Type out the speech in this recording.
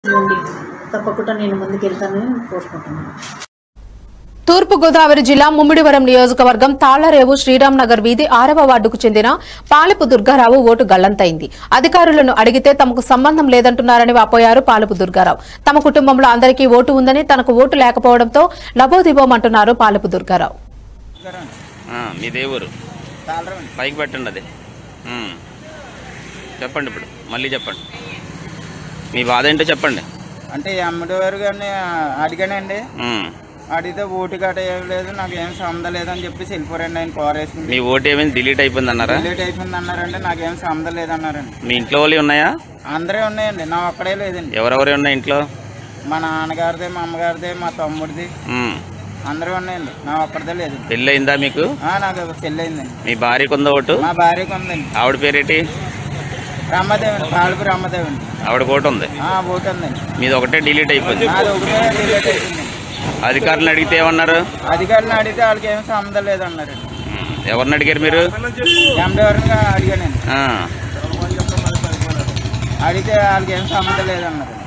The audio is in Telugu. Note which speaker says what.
Speaker 1: నుండి తప్పకుండా నేను ముందుకెళ్తానని కోరుకుంటున్నాను
Speaker 2: తూర్పు గోదావరి జిల్లా ముమ్మిడివరం నియోజకవర్గం తాళ్లరేవు శ్రీరామ్ నగర్ వీధి ఆరవ వార్డుకు చెందిన పాలపు దుర్గారావు ఓటు గల్లంతైంది అధికారులను అడిగితే తమకు సంబంధం లేదంటున్నారని వాపోయారు పాలపు దుర్గారావు తమ కుటుంబంలో అందరికీ ఓటు ఉందని తనకు ఓటు లేకపోవడంతో లబోదిబోమంటున్నారు పాలపు దుర్గారావు
Speaker 3: ఆ, మీదే ఊరు పైకి పెట్టండి అది ఉమ్. చెప్పండి ఇప్పుడు మళ్ళీ చెప్పండి మీ బాధ ఏంటో చెప్పండి
Speaker 4: అంటే అమ్మడి వారు గారిని అడిగానండి
Speaker 3: ఉమ్.
Speaker 4: అడిగితే ఓటు గట్ట ఏం లేదు నాకు ఏం సంబంధం లేదని చెప్పేసి వెళ్ళిపోరండి ఆయన కోరేసింది
Speaker 3: మీ ఓటు ఏమైంది డిలీట్ అయిపోయింది అన్నారా
Speaker 4: లేట్ అయిపోయింది అన్నారండి నాకేం సంబంధం లేదన్నారండి
Speaker 3: మీ ఇంట్లో వాళ్ళు ఉన్నాయా
Speaker 4: అందరే ఉన్నాయండి నా ఒక్కడే లేదండి
Speaker 3: ఎవరెవరు ఉన్నాయి ఇంట్లో
Speaker 4: మా నాన్నగారిది మా అమ్మగారిది మా తమ్ముడిది
Speaker 3: ఉమ్.
Speaker 4: అందరూ ఉన్నాయండి నా ఒక్కడిదే లేదు
Speaker 3: పెళ్ళి అయిందా మీకు
Speaker 4: ఆ, నాకు పెళ్ళయిందండి
Speaker 3: మీ భార్యకు ఉందా ఓటు
Speaker 4: మా భార్యకు ఉందండి
Speaker 3: ఆవిడ పేరేటి
Speaker 4: రమ్మదేవండి పాలపు రమ్మదేవండి
Speaker 3: ఆవిడ ఓటు ఉంది
Speaker 4: ఆ, ఓటు ఉందండి
Speaker 3: మీది ఒకటే డిలీట్ అయిపోయింది
Speaker 4: నాది ఒకటే డిలేట్ అయిపోయింది
Speaker 3: అధికారులను అడిగితే ఏమన్నారు
Speaker 4: అధికారులను అడిగితే వాళ్ళకి ఏం సంబంధం లేదన్నారండి
Speaker 3: ఉమ్. ఎవరిని అడిగారు మీరు
Speaker 4: ఎండి వారిని అడిగానండి
Speaker 3: ఆ.
Speaker 4: అడిగితే వాళ్ళకి ఏం సంబంధం లేదన్నారు